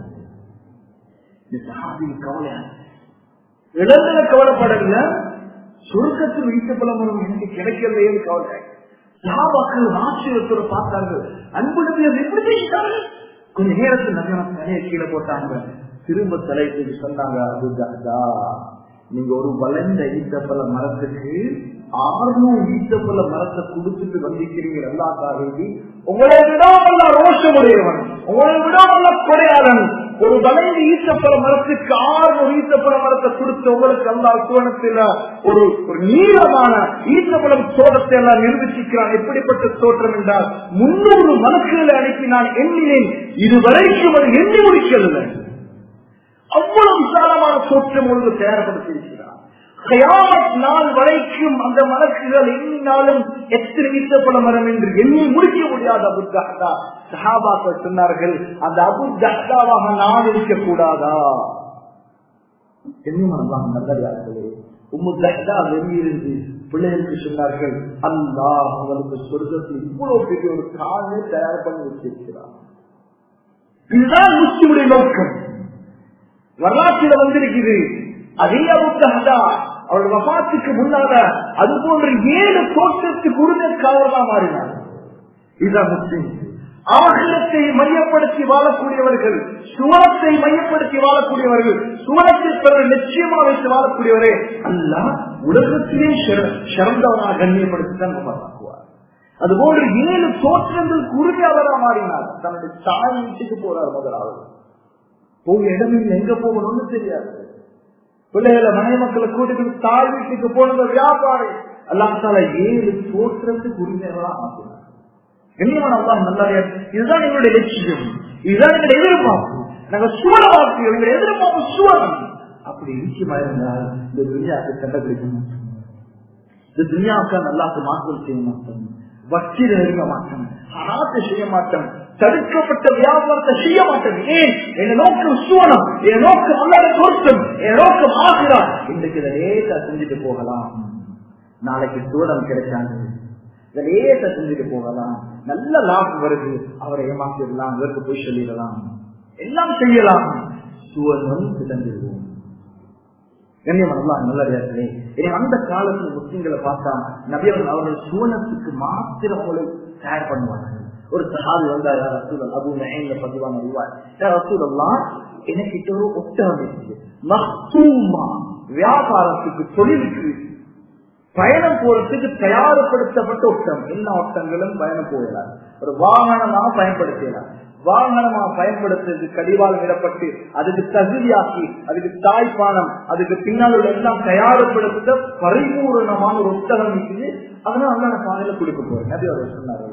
கவலை இழந்தன கவலைப்படல சுருக்கத்தில் ஈத்தப்பல மரம் எனக்கு கிடைக்கலையே கவலை சாபாக்கள் ஆச்சரியத்தோடு பார்த்தார்கள் அன்பு நபி அதை எப்படி செய்தார்கள் கொஞ்ச நேரத்தில் நபி தலையை கீழே போட்டாங்க திரும்ப தலை தூக்கி சொன்னாங்க அதுதான் நீங்க ஒரு வளர்ந்த ஈத்தப்பல மரத்துக்கு ஆறுநூறு ஈத்தப்பல மரத்தை கொடுத்துட்டு வந்திருக்கிறீங்க எல்லாத்தாக உங்களை விட அல்ல ரோஷமுடையவன் உங்களை விட அல்ல கொடையாளன் ஒரு வளைந்த ஈத்தப்பல மரத்துக்கு ஆறுநூறு ஈத்தப்பல மரத்தை கொடுத்து உங்களுக்கு அல்லா சுவனத்தில் ஒரு ஒரு நீளமான ஈத்தப்பழம் தோட்டத்தை எல்லாம் நிரூபிச்சிருக்கிறான் எப்படிப்பட்ட தோற்றம் என்றால் முன்னூறு மனசுகளை அனுப்பி நான் எண்ணினேன் இதுவரைக்கும் அது எண்ணி முடிக்கவில்லை அவ்வளவு விசாலமான தோற்றம் ஒன்று தயார்படுத்தியிருக்கிறார் நாள் வரைக்கும் அந்த மலக்குகள் எண்ணினாலும் எத்தனை ஈட்டப்பட மரம் என்று எண்ணி முடிக்க முடியாத அபு ஜஹ்தா சஹாபாக்கள் சொன்னார்கள் அந்த அபு ஜஹ்தாவாக நான் இருக்க கூடாதா என்னும் நல்லதார்களே உம்மு ஜஹ்தா வெளியிருந்து பிள்ளைகளுக்கு சொன்னார்கள் அல்லா அவங்களுக்கு சொர்க்கத்தில் இவ்வளவு பெரிய ஒரு காலை தயார் பண்ணி வச்சிருக்கிறார் இதுதான் முஸ்லிமுடைய நோக்கம் வரலாற்றில வந்திருக்குது அதே அபுத்தஹதா அவள் வபாத்துக்கு முன்னால அது போன்ற ஏழு தோற்றத்துக்கு உரிமைக்காரர்களா மாறினார் இதுதான் முஸ்லிம் ஆகிரத்தை மையப்படுத்தி வாழக்கூடியவர்கள் சுவனத்தை மையப்படுத்தி வாழக்கூடியவர்கள் சுவனத்தை பிறகு நிச்சயமா வைத்து வாழக்கூடியவரே அல்ல உலகத்திலே சிறந்தவனாக கண்ணியப்படுத்தி தான் பார்க்குவார் அதுபோன்று ஏழு தோற்றங்களுக்கு உரிமையாளரா மாறினார் தன்னுடைய தாய் வீட்டுக்கு போறார் முதலாவது போக இடமில்லை எங்க போகணும்னு தெரியாது பிள்ளைகளை மனை மக்களை கூட்டிட்டு தாய் வீட்டுக்கு போனது வியாபாரி அல்லாத்தால ஏழு தோற்றத்துக்கு உரிமைகளா ஆக்கினார் கண்ணியமான அல்லா நல்லா இதுதான் எங்களுடைய லட்சியம் இதுதான் எங்களுடைய எதிர்பார்ப்பு நாங்க சூழவாக்கு எங்களுடைய எதிர்பார்ப்பு சூழல் அப்படி நிச்சயமா இருந்தால் இந்த துனியாவுக்கு கண்டுபிடிக்க மாட்டோம் இந்த துனியாவுக்கு நல்லாக்கு மாற்றம் செய்ய மாட்டோம் வக்கீல் நெருங்க மாட்டோம் அனாத்தை செய்ய மாட்டோம் தடுக்கப்பட்ட வியாபாரத்தை செய்ய மாட்டோம் ஏன் என் நோக்கம் சுவனம் என் நோக்கம் அல்லாத தோற்றம் என் நோக்கம் ஆகிறார் இன்றைக்கு இதை லேசா செஞ்சுட்டு போகலாம் நாளைக்கு சூழல் கிடைச்சாங்க இதை லேசா செஞ்சுட்டு போகலாம் நல்ல லாபம் வருது அவரை ஏமாத்திடலாம் இவருக்கு போய் சொல்லிடலாம் எல்லாம் செய்யலாம் சுவனம் சிதந்திடுவோம் கண்ணியமல்லா நல்லே அந்த காலத்துல முஸ்லிம்களை பார்த்தா நபியவர்கள் அவர்கள் சுவனத்துக்கு மாத்திரம் அவங்களை தயார் பண்ணுவார்கள் ஒரு சஹாபி வந்தார் யார் ரசூல் அபு நயன்ல பதிவான அறிவார் யார் ரசூல் எல்லாம் எனக்கிட்ட ஒரு ஒட்டகம் இருக்குது மஹ்தூமா வியாபாரத்துக்கு தொழிலுக்கு பயணம் போறதுக்கு தயார்படுத்தப்பட்ட ஒட்டம் எல்லா ஒட்டங்களும் பயணம் போகிறார் ஒரு வாகனமாக பயன்படுத்தலாம் வாகனமாக பயன்படுத்துறது கடிவால் விடப்பட்டு அதுக்கு தகுதியாக்கி அதுக்கு தாய்ப்பானம் அதுக்கு பின்னால் உள்ள எல்லாம் தயார்படுத்த பரிபூரணமான ஒரு ஒட்டகம் இருக்குது அதனால அந்த நான் காலையில கொடுக்க போறேன் நபி அவர் சொன்னார்கள்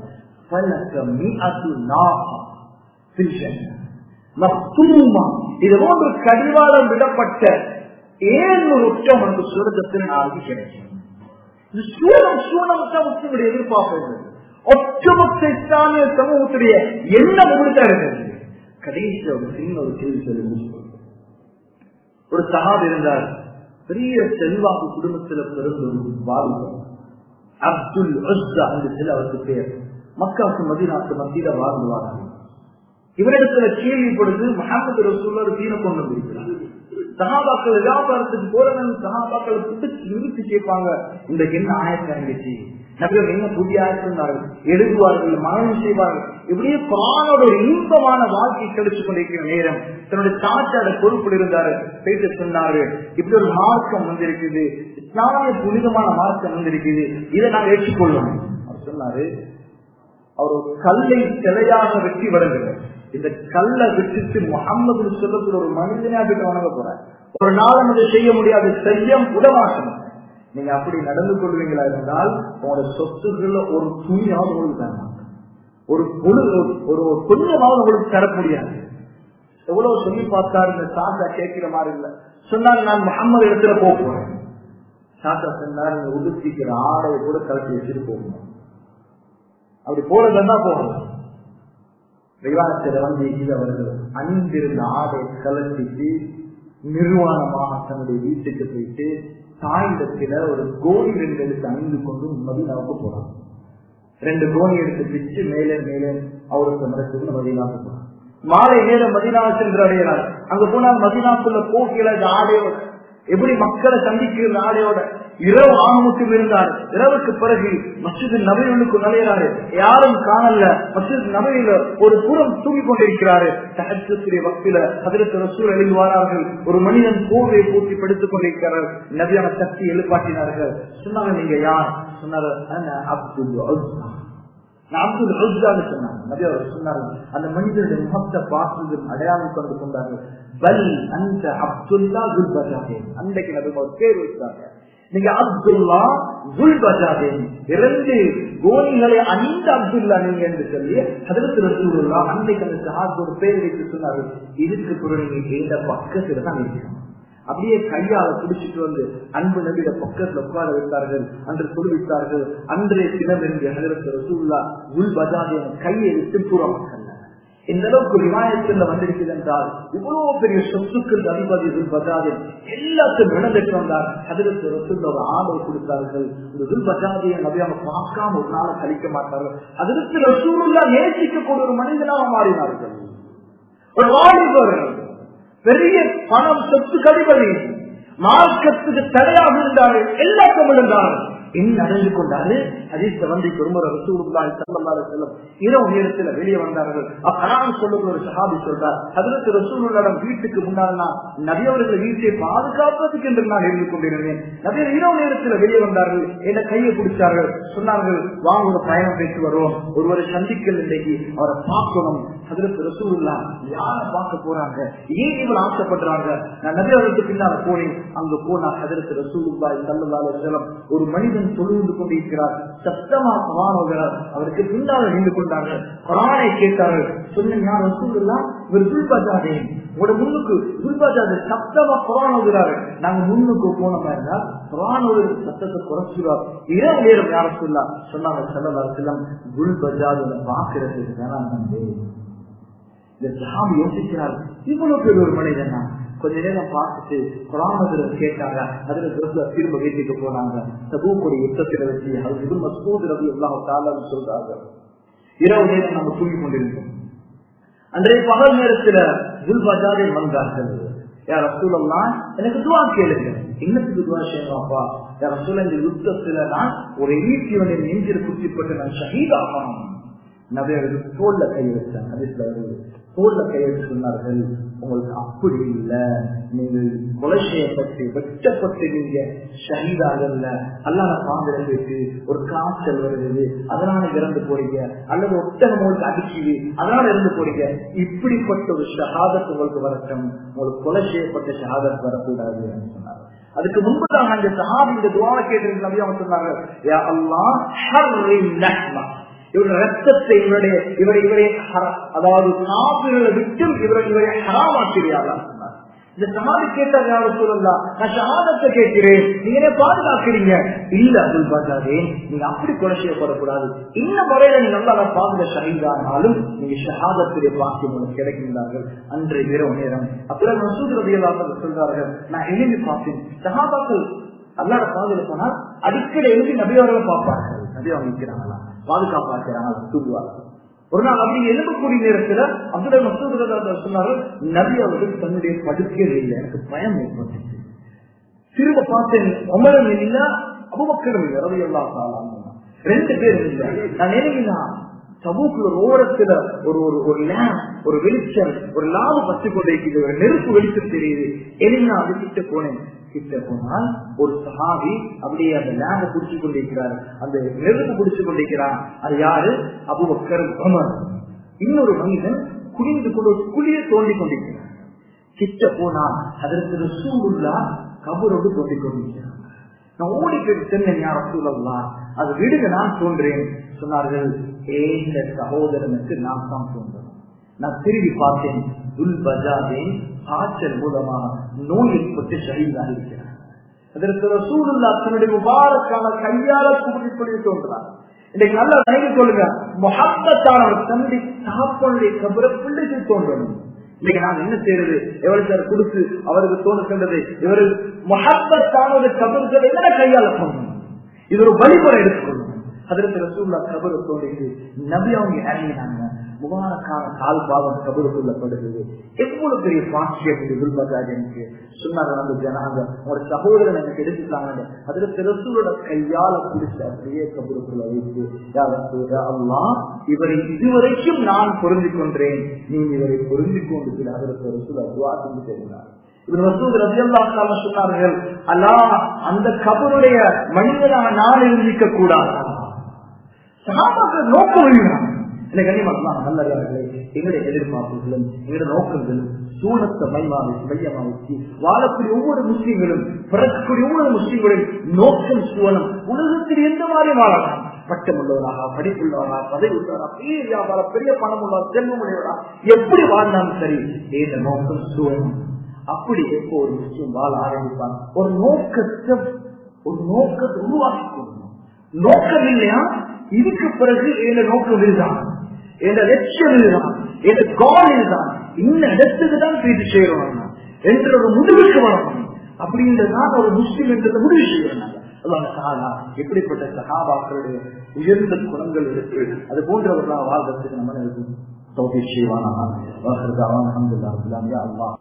இது போன்று கடிவாளம் விடப்பட்ட ஏழு ஒட்டம் அந்த சுரதத்தில் நாளைக்கு கிடைக்கும் இது சூழம் சூழமற்ற முஸ்லிமுடைய எதிர்பார்ப்பு ஒட்டுமொத்த இஸ்லாமிய சமூகத்துடைய எண்ணம் உங்களுக்கு இருக்கிறது கடைசி ஒரு சின்ன ஒரு கேள்வி சொல்லி ஒரு சகாப் இருந்தார் பெரிய செல்வாக்கு குடும்பத்துல பிறந்த ஒரு வாழ்வார் அப்துல் அந்த சில அவருக்கு பேர் மக்காவுக்கு மதினாக்கு மத்தியில வாழ்ந்துவார்கள் இவரிடத்துல கேள்விப்படுது மகாமது ரசூல்லா ஒரு தீன கொண்டு வந்திருக்கிறார் சகாபாக்கள் வியாபாரத்துக்கு போறவங்க சகாபாக்களை பிடிச்சு நிறுத்தி கேட்பாங்க இன்றைக்கு என்ன ஆயத்தம் இருந்துச்சு நபிகள் என்ன புதிய ஆயத்திருந்தார்கள் எழுதுவார்கள் மரணம் செய்வார்கள் இப்படியே பானோட ஒரு இன்பமான வாழ்க்கை கிடைச்சு கொண்டிருக்கிற நேரம் தன்னுடைய தாச்சாட பொறுப்பில் இருந்தாரு பேச சொன்னாரு இப்படி ஒரு மார்க்கம் வந்திருக்குது இஸ்லாமிய புனிதமான மார்க்கம் வந்திருக்குது இதை நாங்க ஏற்றுக்கொள்ளும் அவர் சொன்னாரு அவர் ஒரு கல்லை சிலையாக வெட்டி வருகிறார் இந்த கல்லை விட்டுட்டு முகம்மது சொல்லக்கூடிய ஒரு மனிதனா கிட்ட வணங்க போறார் ஒரு நாள் அதை செய்ய முடியாது செய்ய விடமாட்டோம் நீங்க அப்படி நடந்து கொள்வீங்களா இருந்தால் உங்களோட சொத்துக்கள்ல ஒரு துணியாவது உங்களுக்கு தர மாட்டோம் ஒரு பொழுது ஒரு கொஞ்சமாவது உங்களுக்கு தர முடியாது எவ்வளவு சொல்லி பார்த்தாரு இந்த சாத்தா கேட்கிற மாதிரி இல்ல சொன்னாங்க நான் முகம்மது இடத்துல போக போறேன் சாத்தா சொன்னார் நீங்க உடுத்திக்கிற ஆடையை கூட கலட்டி வச்சுட்டு போகணும் அப்படி போறதுன்னா போகணும் விவாதத்துல வந்து கீழே வருது அணிந்திருந்த ஆடை கலட்டிட்டு நிர்வாணமாக தன்னுடைய வீட்டுக்கு போயிட்டு தாயிடத்துல ஒரு கோணி ரெண்டு எடுத்து அணிந்து கொண்டு மதினாவுக்கு போறான் ரெண்டு கோணி எடுத்து பிச்சு மேலே மேலே அவருக்கு மரத்துக்கு மதினாவுக்கு போறான் மாலை நேரம் மதினாவை சென்று அடையிறார் அங்க போனால் மதினாக்குள்ள போக்கில இந்த ஆடையோட எப்படி மக்களை சந்திக்கிற ஆடையோட இரவு ஆகமுக்கும் இருந்தார் இரவுக்கு பிறகு மசித நபைகளுக்கு நுழையிறாரு யாரும் காணல மசித நபையில ஒரு புறம் தூங்கி கொண்டிருக்கிறாரு தகச்சத்துடைய வக்தில அதிரத்து ரசூல் எழுதுவாரார்கள் ஒரு மனிதன் கோவையை பூட்டி படுத்துக் கொண்டிருக்கிறார் நபியான சக்தி எழுப்பாட்டினார்கள் சொன்னாங்க நீங்க யார் சொன்னார் அப்துல் அப்துல் ருஜான்னு சொன்னாங்க நபி அவர் சொன்னார்கள் அந்த மனிதனுடைய முகத்தை பார்த்து அடையாளம் கொண்டு கொண்டார்கள் பல் அந்த அப்துல்லா குல்பஜாதே அன்றைக்கு நபி ஒரு பேர் வைத்தாங்க நீங்க அப்துல்லா குல்பஜாதேன் இரண்டு கோணிகளை அணிந்த அப்துல்லா நீங்க என்று சொல்லி அதற்கு ரசூலுல்லா அன்றைக்கு அந்த சஹாப் ஒரு பேர் வைத்து சொன்னார்கள் இதுக்கு பிறகு நீங்க இந்த பக்கத்துல தான் இருக்கணும் அப்படியே கையால பிடிச்சிட்டு வந்து அன்பு நபியிட பக்கத்துல உட்கார வைத்தார்கள் அன்று சொல்லிவிட்டார்கள் அன்றைய தினம் என்று ஹதரத் ரசூல்லா உள் பஜாதே கையை விட்டு தூரமாக்கல்ல இந்த அளவுக்கு விமானத்தில் வந்திருக்கிறது என்றால் இவ்வளவு பெரிய சொத்துக்கள் அதிபதி பஜாதே எல்லாத்தையும் இழந்துட்டு வந்தார் ஹதரத் ரசூல்லா ஒரு ஆடை கொடுத்தார்கள் இந்த துல் பஜாதியை நபியாக பார்க்காம ஒரு நாளை கழிக்க மாட்டார்கள் அதற்கு ரசூலுல்லா நேசிக்கக்கூடிய ஒரு மனிதனாக மாறினார்கள் ஒரு வாலிபர் பெரிய பணம் சொத்து கதிபதி மார்க்கத்துக்கு தடையாக இருந்தார்கள் எல்லாத்தையும் இருந்தார்கள் என்ன நடந்து கொண்டாரு அதீத்த வந்து பெருமர் ரசூலுல்லாஹி ஸல்லல்லாஹு அலைஹி வஸல்லம் இரவு நேரத்துல வெளியே வந்தார்கள் அப்பறான் சொல்லுகிற ஒரு சஹாபி சொல்றார் ஹஜ்ரத் ரசூலுல்லாஹ் வீட்டுக்கு முன்னால் நான் நபி அவர்கள் வீட்டை பாதுகாப்பதற்கு என்று நான் இருந்து கொண்டிருந்தேன் நபி இரவு நேரத்துல வெளியே வந்தார்கள் என்ன கையை பிடிச்சார்கள் சொன்னார்கள் வாங்க ஒரு பயணம் பேசி வருவோம் ஒருவரை சந்திக்கல் இன்றைக்கு அவரை பார்க்கணும் ஹஜ்ரத் ரசூலுல்லா யார பார்க்க போறாங்க ஏன் இவர் ஆசைப்படுறாங்க நான் நபி அவர்களுக்கு பின்னால போனேன் அங்க போனா ஹஜ்ரத் ரசூலுல்லாஹி ஸல்லல்லாஹு அலைஹி வஸல்லம் ஒரு மனிதன் மனிதன் தொழுந்து கொண்டிருக்கிறார் சத்தமா குரான் அவருக்கு பின்னால் நின்று கொண்டார்கள் குரானை கேட்டார்கள் சொன்ன யார் ரசூலுல்லா இவர் துல்பாஜாதே உங்களோட முன்னுக்கு துல்பாஜாதே சத்தமா குரான் ஓதுறாரு நாங்க முன்னுக்கு போன மாதிரி இருந்தா குரான் ஒரு சத்தத்தை குறைச்சிடுவார் இரவு நேரம் யார சொல்லா சொன்னாங்க செல்லல்லா செல்லம் துல்பஜாத பாக்குறதுக்கு தான் நான் வந்தேன் இந்த சஹாபி யோசிக்கிறார் இவ்வளவு பேர் ஒரு மனிதனா கொஞ்ச நேரம் பார்த்துட்டு குரானதுல கேட்டாங்க அதுல திரும்ப திரும்ப வீட்டுக்கு போனாங்க தபூக்குடைய யுத்தத்தில வச்சு அது இது மசூத் ரவி எல்லாம் காலம் சொல்றாங்க இரவு நேரம் நம்ம தூங்கி கொண்டிருந்தோம் அன்றைய பகல் நேரத்துல துல்பஜாரை வந்தார்கள் யார் ரசூலெல்லாம் எனக்கு துவா கேளுங்க என்னத்துக்கு துவா செய்யணும்ப்பா யார் ரசூல இந்த யுத்தத்துல நான் ஒரு ஈட்டியவனை நெஞ்சில் குத்திப்பட்டு நான் ஷஹீதாகணும் நபியர்கள் தோல்ல கை வச்சாங்க ஹதீஸ்ல வருது தோல்ல கை வச்சு சொன்னார்கள் உங்களுக்கு அப்படி இல்ல நீங்கள் கொலை செய்யப்பட்டு வெட்டப்பட்டு நீங்க ஷஹீதாகல அல்லாத பாந்திரங்களுக்கு ஒரு காய்ச்சல் வருது அதனால இறந்து போறீங்க அல்லது ஒட்டகம் உங்களுக்கு அடிக்குது அதனால இறந்து போறீங்க இப்படிப்பட்ட ஒரு ஷஹாதத் உங்களுக்கு வரட்டும் உங்களுக்கு கொலை செய்யப்பட்ட ஷஹாதத் வரக்கூடாது சொன்னாங்க அதுக்கு முன்புதான் அந்த சஹாபி இந்த துவாவை கேட்டு நபி அவங்க சொன்னாங்க யா அல்லாஹ் ஹர்ரிம் லஹ்மா இவருடைய ரத்தத்தை இவருடைய இவரை இவரை அதாவது காப்பிகளை விட்டு இவரை இவரை ஹராமாக்கிறியாளா இந்த சமாதி கேட்டார் யாரும் சொல்லலாம் நான் ஷஹாதத்தை கேட்கிறேன் நீங்க என்ன பாதுகாக்கிறீங்க இல்ல அப்துல் பாஜாதே நீங்க அப்படி கொலை செய்யப்படக்கூடாது இன்ன முறையில நீங்க நல்லா பாதுகா ஷஹீதானாலும் நீங்க ஷஹாதத்துடைய பாக்கியம் உங்களுக்கு கிடைக்கின்றார்கள் அன்றைய இரவு நேரம் அப்புறம் மசூத் ரதியல்லாக சொல்றார்கள் நான் எழுதி பார்த்தேன் ஷஹாபாக்கள் அல்லாட பாதுகாப்பு போனால் அடிக்கடி எழுதி நபியவர்களை பார்ப்பார்கள் நபி அவங்க நிற்கிறாங்களா பாதுகாப்பா இருக்கிறாங்க தூங்குவார்கள் ஒரு நாள் அப்படி எழுப்பக்கூடிய நேரத்துல அப்துல் மசூத் சொன்னார்கள் நபி அவர்கள் தன்னுடைய படுக்கையில் இல்லை எனக்கு பயம் ஏற்பட்டுச்சு திரும்ப பார்த்தேன் உமரம் இல்ல அபுபக்கரம் இல்லை ரவி அல்லா ரெண்டு பேர் இல்லை நான் நினைவினா சமூக ஓரத்துல ஒரு ஒரு ஒரு லேம் ஒரு வெளிச்சம் ஒரு லாப பற்றி கொண்டிருக்கிறது ஒரு நெருப்பு வெளிச்சம் தெரியுது எலினா அது கிட்ட போனேன் கிட்ட போனால் ஒரு சஹாபி அப்படியே அந்த லேம்ப குடிச்சு கொண்டிருக்கிறார் அந்த நெருப்பு குடிச்சு கொண்டிருக்கிறார் அது யாரு அபுபக்கர் உமர் இன்னொரு மனிதன் குனிந்து கொண்டு குழிய தோண்டி கொண்டிருக்கிறார் கிட்ட போனால் அதற்கு ரசூலுல்லா கபரோடு தோண்டி கொண்டிருக்கிறார் நான் ஓடி போய் சென்னேன் யார் ரசூலல்லா அது விடுங்க நான் தோன்றேன் சொன்னார்கள் ஏந்த சகோதரனுக்கு நான் தான் தோன்றேன் நான் திரும்பி பார்த்தேன் துல் பஜாதே காய்ச்சல் மூலமாக நோய் ஏற்பட்டு ஷஹீதாக இருக்கிறார் அதற்கு ரசூலுல்லா தன்னுடைய முபாரக்கான கையால கூடி சொல்லி தோன்றார் இன்னைக்கு நல்லா நினைவு சொல்லுங்க முகப்பத்தானவர் தன்னுடைய தகப்பனுடைய கபரை பிள்ளைக்கு தோன்றணும் இன்னைக்கு நாங்க என்ன செய்யறது எவ்வளவு சார் கொடுத்து அவருக்கு தோணுகின்றது இவரு முகப்பத்தான ஒரு கபர்கள் என்ன கையால போடணும் இது ஒரு வழிமுறை எடுத்துக்கொள்ளணும் அதற்கு ரசூல்லா கபரு தோண்டிட்டு நபி அவங்க இறங்கினாங்க முபாரக்கான கால் பாவம் கபருக்குள்ள படுகிறது எவ்வளவு பெரிய பாக்கியம் இது துல்பராஜனுக்கு சொன்னாங்க அந்த ஜனாங்க ஒரு சகோதரன் எனக்கு எடுத்துட்டாங்க அதற்கு ரசூலோட கையால பிடிச்சு அப்படியே கபருக்குள்ள வைத்து அல்லா இவரை இதுவரைக்கும் நான் பொருந்தி கொன்றேன் நீ இவரை பொருந்தி கொண்டு அதற்கு ரசூல் அதுவா செஞ்சு தெரிந்தார் சொன்னார்கள் அல்லா அந்த கபருடைய மனிதனாக நான் இருந்திக்க கூடாது நோக்கம் எழுதினாங்க இல்லை கண்ணியமாக நல்லவர்களே எங்களுடைய எதிர்பார்ப்புகளும் எங்களுடைய நோக்கங்களும் சூழத்தை மையமாக மையமா வச்சு வாழக்கூடிய ஒவ்வொரு முஸ்லீம்களும் பிறக்கக்கூடிய ஒவ்வொரு முஸ்லீம்களின் நோக்கம் சூழலும் உலகத்தில் எந்த மாதிரி வாழலாம் பட்டம் உள்ளவராக படிப்புள்ளவரா பதவி உள்ளவரா பெரிய வியாபாரம் பெரிய பணம் உள்ளவரா செல்வம் உடையவரா எப்படி வாழ்ந்தாலும் சரி இந்த நோக்கம் சூழலும் அப்படி எப்போ ஒரு முஸ்லீம் வாழ ஆரம்பிப்பான் ஒரு நோக்கத்தை ஒரு நோக்கத்தை உருவாக்கி கொள்ளணும் நோக்கம் இல்லையா இதுக்கு பிறகு எந்த நோக்கம் இதுதான் எந்த லட்சியம் இதுதான் எந்த கால் இதுதான் இந்த இடத்துக்கு தான் பேசி செய்யறோம் என்ற ஒரு முடிவுக்கு வரணும் அப்படின்றதான் ஒரு முஸ்லீம் என்றதை முடிவு செய்யறாங்க எப்படிப்பட்ட சகாபாக்களுடைய உயர்ந்த குணங்கள் இருக்கு அது போன்றவர்களாக வாழ்றதுக்கு நம்ம தௌஃபீக் செய்வானா வாஹர் தாவான் அல்ஹம்துலில்லாஹ் அல்லா